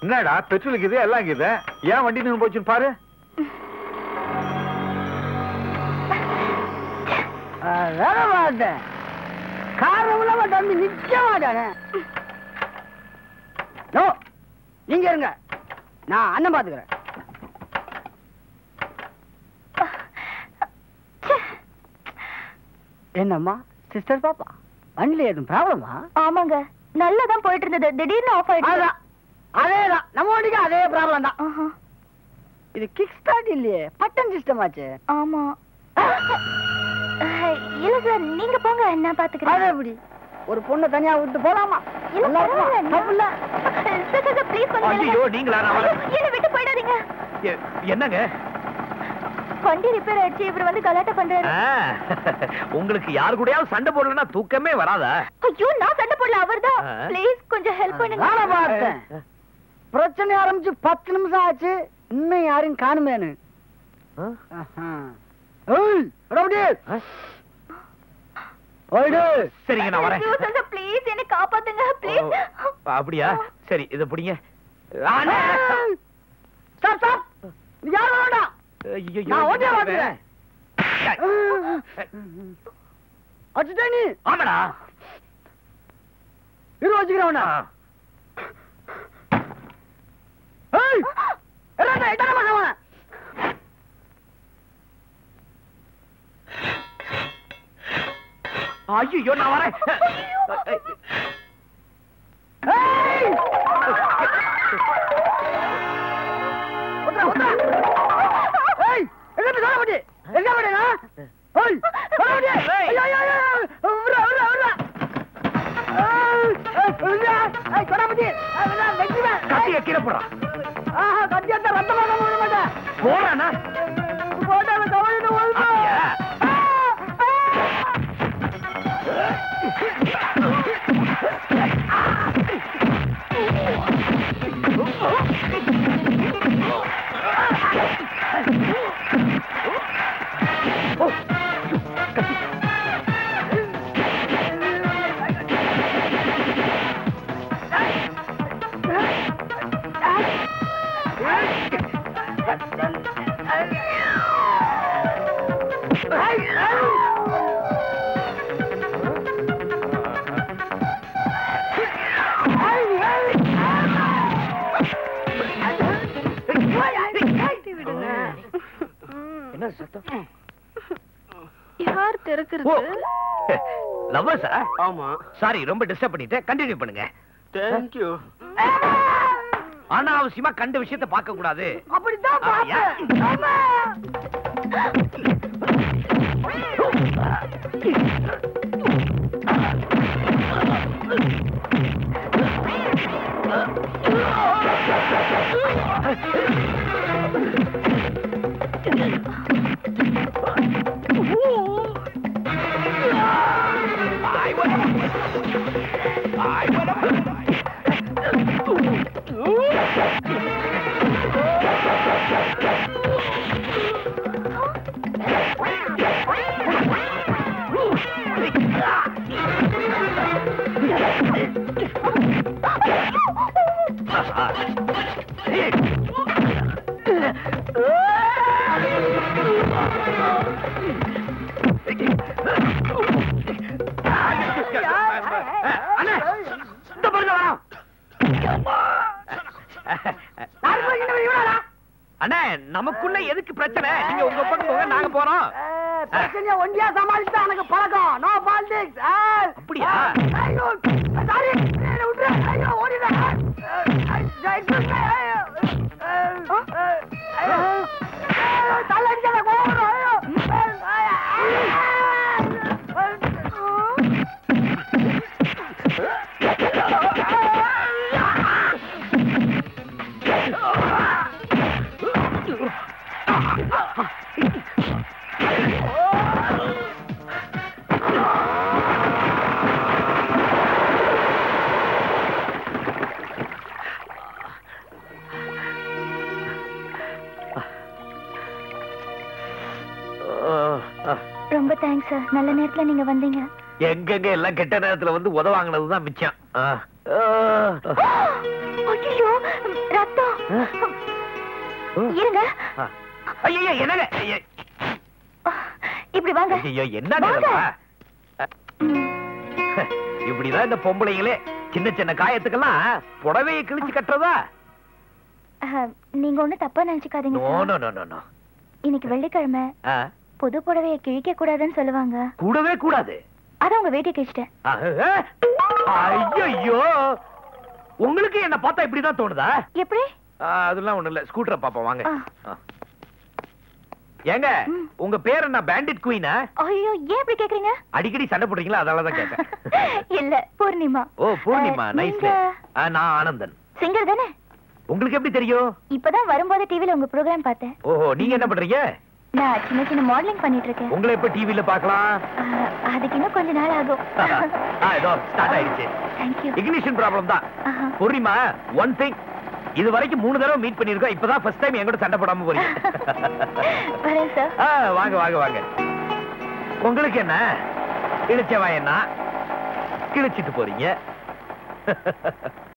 என்னடா பெட்ரோல் இருக்குது எல்லாம் இருக்குது ஏன் வண்டி நின்று போச்சுன்னு பாரு வேற மாட்டேன் காரணம் இல்லாம தம்பி நிக்க மாட்டானே நோ நீங்க இருங்க நான் அண்ணன் பாத்துக்கிறேன் என்னம்மா சிஸ்டர் பாப்பா வண்டியில எதுவும் ப்ராப்ளமா ஆமாங்க நல்லா தான் போயிட்டு இருந்தது திடீர்னு ஆஃப் ஆயிடுச்சு அதான் அதேதான் நம்ம வண்டிக்கு அதே ப்ராப்ளம் தான் ஆஹா, இது கிக் ஸ்டார்ட் இல்லையே பட்டன் சிஸ்டம் ஆச்சு ஆமா அஹ், இல்ல சார் நீங்க போங்க நான் அது பாத்துக்கிறேன் எப்படி ஒரு பொண்ணை தனியா விட்டு போலாமா இல்ல நல்லா இருக்குமா? பரவாயில்ல, தப்பு இல்ல. நான்- சார், சார், சார், please கொஞ்சம் ஐயோ, நில்லுங்க. நீங்களா? நான் வரேன். ஐயோ, என்னை விட்டு போயிடாதீங்க எ- என்னங்க வண்டி ரிப்பேர் ஆயிடுச்சு இவர் வந்து கலாட்டா பண்றாரு ஆ, உங்களுக்கு யாரு கூடயாவது சண்டை போடலன்னா தூக்கமே வராதா ஐயோ நான் சண்டை போடல அவர்தான் ஆ. ப்ளீஸ் கொஞ்சம் ஹெல்ப் பண்ணுங்க நானே பார்த்தேன் பிரச்சனை ஆரம்பிச்சு பத்து நிமிஷம் ஆச்சு இன்னும் யாரும் காணுமேனு ஆ? ஆஹா. ஏய், ரவுடி. ஆ? போயிடு. சரிங்க நான் வரேன் ஐயோ, சார், சார், ப்ளீஸ் என்னை காப்பாத்துங்க ப்ளீஸ் ஓ, அப்படியா சரி இத பிடிங்க ஆ, அண்ணே. ஏய், stop, stop. நீ யாரும் வேண்டாம். ஐயையோ, நான் ஓட்டியே என்ன பார்த்துக்கிறேன். அடிச்சுட்டே நீ. ஆமாடா இரு வச்சுக்கிறேன் உன்னை. ஆ. ஏய், என்னடா, என்னடா பண்ண அவன்? ஐயோ நான் வரேன் ஏய்! உட்ரா, உட்ரா. ஏய், எங்க இருந்து சொல்ல மாட்டி? எங்க மாட்டேனா? ஏய், சொல்ல மாட்டி? ஏய். ஐயோ, ஐயோ, ஐயோ, விட்றா, விட்றா, விட்றா. ஏய், ஏய், விட்றா. ஏய், சொல்ல மாட்டி? ஏய், விட்றா, வெட்டிடுவேன். கத்திய கீழே போடுறான் ஆஹா, கத்தி எடுத்தா ரத்தமாக விட மாட்டேன். போறானா போட்டா அவன் கவலையில ஓடுவான். அப்படியா? என்ன சத்தம் யார் ஓ திறக்கிறது லவ்வர்ஸா ஆமா சாரி ரொம்ப டிஸ்டர்ப் பண்ணிட்டேன் கண்டினியூ பண்ணுங்க தேங்க்யூ அனாவசியமா கண்ட விஷயத்தை பார்க்க கூடாது அப்படித்தான் அப்படியா? பார்த்தேன். ஆமா. அண்ணே, இந்த பாருங்க வரோம். யாரு போய் இங்க போய் இவனாடா? அண்ணே நமக்குள்ள எதுக்கு பிரச்சனை நீங்க உங்க பக்கம் போங்க நாங்க போறோம் ஏய், பிரச்சனையை ஒண்டியா சமாளிச்சா எனக்கு பழக்கம் நோ பாலிடிக்ஸ் அப்படியா? ஐயோ சாரி என்ன விட்டுரு ஐயோ ஓடிடுறேன் தலை அடிக்காத கோவம் ஐயோ ரொம்ப தேங்க்ஸ் சார் நல்ல நேரத்துல நீங்க வந்தீங்க எங்கெங்க எல்லாம் கெட்ட நேரத்துல வந்து உதவாங்கினதுதான் மிச்சம் ஆ. ஐயோ ரத்தம் இருங்க ஐயோ என்னங்க ஐய, இப்படி வாங்க ஐயோ என்ன வாங்க. ம். இப்படிதான் இந்த பொம்பளைங்களே சின்ன சின்ன காயத்துக்கெல்லாம் புடவையை கிழிச்சு கட்டுறதா அஹ், நீங்க ஒண்ணு தப்பா நினைச்சுக்காதீங்க no sir. No no no no இன்னைக்கு வெள்ளிக்கிழமை ஆ, புது புடவைய கிழிக்க கூடாதுன்னு சொல்லுவாங்க கூடவே கூடாது அதான் உங்க வேட்டியை கிழிச்சிட்டேன் ஐயோ உங்களுக்கு என்ன பார்த்தா இப்படிதான் தோணுதா எப்படி ஆ, அதெல்லாம் ஒண்ணு இல்ல ஸ்கூட்டரை பாப்போம் வாங்க ஆ. ஆ. ஏங்க ம். உங்க பேர் என்ன பேண்டிட் குயினா ஐயோ ஏன் இப்படி கேக்குறீங்க அடிக்கடி சண்டை போடுறீங்களா அதனாலதான் கேட்டேன் இல்ல பூர்ணிமா ஓ பூர்ணிமா அஹ், நைஸ் நீங்க நான் ஆனந்தன் சிங்கர் தானே உங்களுக்கு எப்படி தெரியும் இப்பதான் வரும்போது டிவில உங்க ப்ரோக்ராம் பார்த்தேன் ஓஹோ நீங்க என்ன பண்றீங்க நான் சின்ன சின்ன மாடலிங் பண்ணிட்டு இருக்கேன் உங்களை எப்ப டிவில பார்க்கலாம் அஹ், அதுக்கு இன்னும் கொஞ்ச நாள் ஆகும் ஆ, இதோ ஸ்டார்ட் ஆயிடுச்சு தேங்க்யூ இக்னிஷன் ப்ராப்ளம் தான் பூர்ணிமா ஒன் திங் இது வரைக்கும் மூணு தடவை மீட் பண்ணிருக்கோம் இப்பதான் ஃபர்ஸ்ட் டைம் என் கூட சண்டை போடாம போறீங்க வரேன் சார் ஆ, வாங்க வாங்க வாங்க உங்களுக்கு என்ன இழிச்சவா என்ன கிழிச்சிட்டு போறீங்க